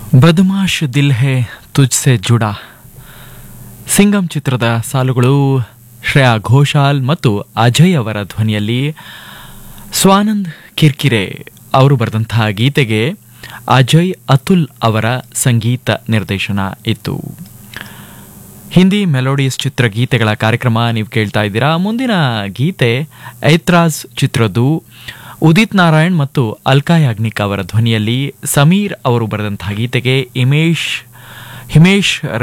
ಬದಮಾಶ್ ದಿಲ್ ಹೇ ತುಜ್ಸೆ ಜುಡಾ ಸಿಂಗಂ ಚಿತ್ರದ ಸಾಲುಗಳು ಶ್ರೇಯಾ ಘೋಷಾಲ್ ಮತ್ತು ಅಜಯ್ ಅವರ ಧ್ವನಿಯಲ್ಲಿ ಸ್ವಾನಂದ್ ಕಿರ್ಕಿರೆ ಅವರು ಬರೆದಂತಹ ಗೀತೆಗೆ ಅಜಯ್ ಅತುಲ್ ಅವರ ಸಂಗೀತ ನಿರ್ದೇಶನ ಇತ್ತು ಹಿಂದಿ ಮೆಲೋಡಿಯಸ್ ಚಿತ್ರ ಗೀತೆಗಳ ಕಾರ್ಯಕ್ರಮ ನೀವು ಕೇಳ್ತಾ ಇದ್ದೀರಾ ಮುಂದಿನ ಗೀತೆ ಐತ್ರಾಜ್ ಚಿತ್ರದ್ದು ಉದಿತ್ ನಾರಾಯಣ್ ಮತ್ತು ಅಲ್ಕಾ ಯಾಗ್ನಿಕ್ ಅವರ ಧ್ವನಿಯಲ್ಲಿ ಸಮೀರ್ ಅವರು ಬರೆದಂತಹ ಗೀತೆಗೆ ಇಮೇಶ್ ಹಿಮೇಶ್